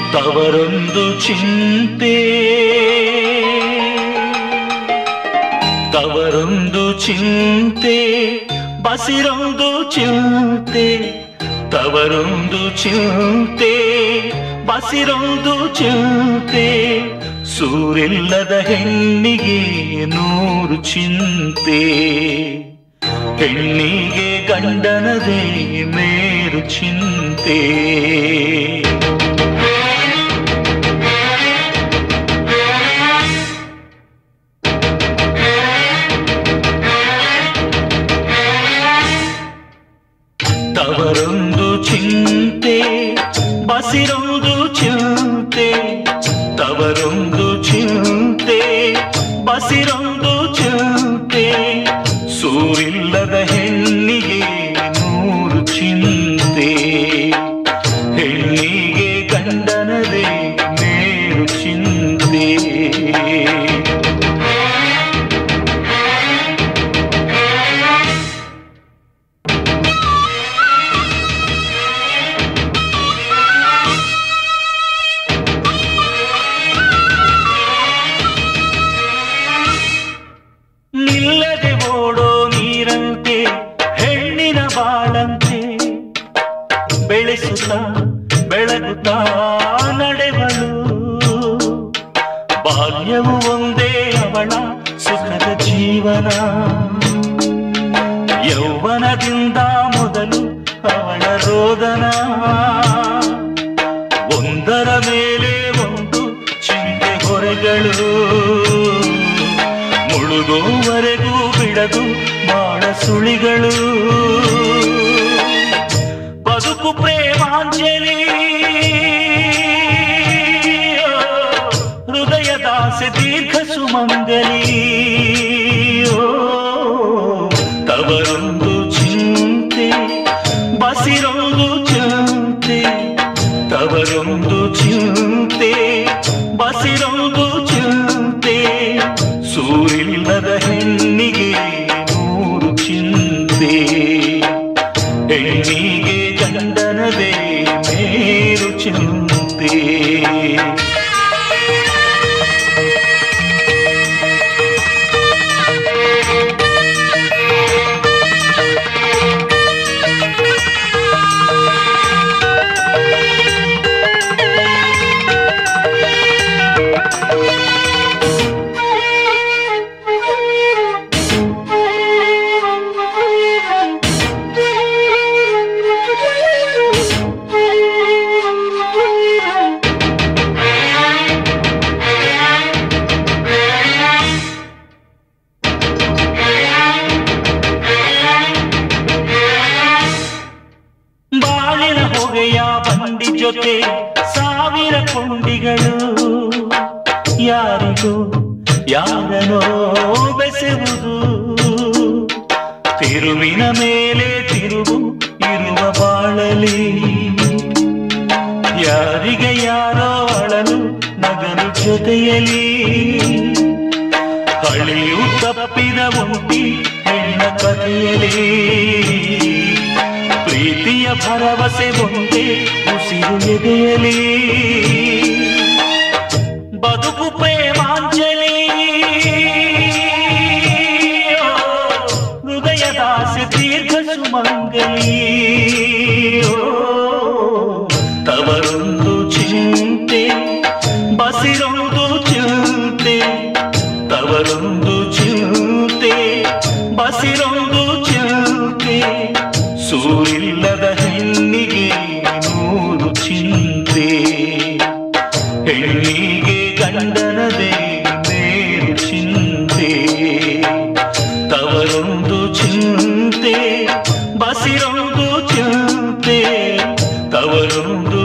ತವರೊಂದು ಚಿಂತೆ ತವರೊಂದು ಚಿಂತೆ ಬಸಿರೊಂದು ಚಿಂತೆ ತವರೊಂದು ಚಿಂತೆ ಬಸಿರೊಂದು ಚಿಂತೆ ಸೂರಿಲ್ಲದ ಹೆಣ್ಣಿಗೆ ನೂರು ಚಿಂತೆ ಹೆಣ್ಣಿಗೆ ಗಂಡನದೇ ಮೇರು ಚಿಂತೆ ತವರೊಂದು ಚಿಂತೆ ಬಸಿರೊಂದು ಚಿಂತೆ ತವರೊಂದು ಚಿಂತೆ ಬಸಿರೊಂದು ಚಿಂತೆ ಸೂರಿಲ್ಲದ ಹೆಣ್ಣಿಗೆ ನೂರು ಚಿಂತೆ ಹೆಣ್ಣಿಗೆ ಗಂಡನದೇ ಮೇರು ಚಿಂತೆ ನಿಲ್ಲದೆ ಓಡೋ ನೀರಂತೆ ಹೆಣ್ಣಿನ ಬಾಳಂತೆ ಬೆಳೆಸುತ್ತಾ ಬೆಳಗುತ್ತಾ ನಡೆವಳು ಬಾಲ್ಯವು ಒಂದೇ ಅವಳ ಸುಖದ ಜೀವನ ಯೌವನದಿಂದ ಮೊದಲು ಅವಳ ರೋದನ ಒಂದರ ಮೇಲೆ ಒಂದು ಚಿಂತೆ ಹೊರೆಗಳು ಮುಳುಗುವವರೆಗೂ ಬಿಡದು ಬಾಳ ಸುಳಿಗಳು ಬದುಕು ಪ್ರೇಮಾಂಜಲಿ ಹೃದಯದಾಸೆ ದೀರ್ಘ ಸುಮಂಗಲಿ ಓ, ತವರೊಂದು ಚಿಂತೆ ಬಸಿರೊಂದು ಚಿಂತೆ ತವರೊಂದು ಚಿಂತೆ ಬಸಿರೊಂದು ಚಿಂತೆ ಸೂರಿಲ್ಲದ ಹೆಣ್ಣಿಗೆ ನೂರು ಚಿಂತೆ ಹೆಣ್ಣಿಗೆ ಗಂಡನದೇ ಮೇರು ಚಿಂತೆ ಬಾಳಿನ ಹೊಗೆಯ ಬಂಡಿ ಜೊತೆ ಸಾವಿರ ಕೊಂಡಿಗಳು ಯಾರಿಗೂ ಯಾರನೋ ಬೆಸೆವುದು ತಿರುವಿನ ಮೇಲೆ ತಿರುವು ಇರುವ ಬಾಳಲಿ ಯಾರಿಗೆ ಯಾರೋ ಅಳಲು ನಗಲು ಜೊತೆಯಲಿ ಹಳಿಯು ತಪ್ಪಿದ ಒಂಟಿ ಹೆಣ್ಣ ಕಥೆಯಲಿ ಪ್ರೀತಿಯ ಭರವಸೆ ಒಂದೇ ಉಸಿರು ಎದೆಯಲಿ ಬದುಕು ಪ್ರೇಮಾಂಜಲಿ ಓ, ಹೃದಯದಾಸೆ ದೀರ್ಘ ಸುಮಂಗಲಿ ಓ, ತವರೊಂದು ಚಿಂತೆ ಬಸಿರೊಂದು ಚಿಂತೆ ತವರೊಂದು ಚಿಂತೆ ಬಸಿರೊಂದು ಚಿಂತೆ ಸೂರಿಲ್ಲದ ಹೆಣ್ಣಿಗೆ ನೂರು ಚಿಂತೆ ಹೆಣ್ಣಿಗೆ ಗಂಡನದೇ ಮೇರು ಚಿಂತೆ ತವರೊಂದು ಚಿಂತೆ ಬಸಿರೊಂದು ಚಿಂತೆ ತವರೊಂದು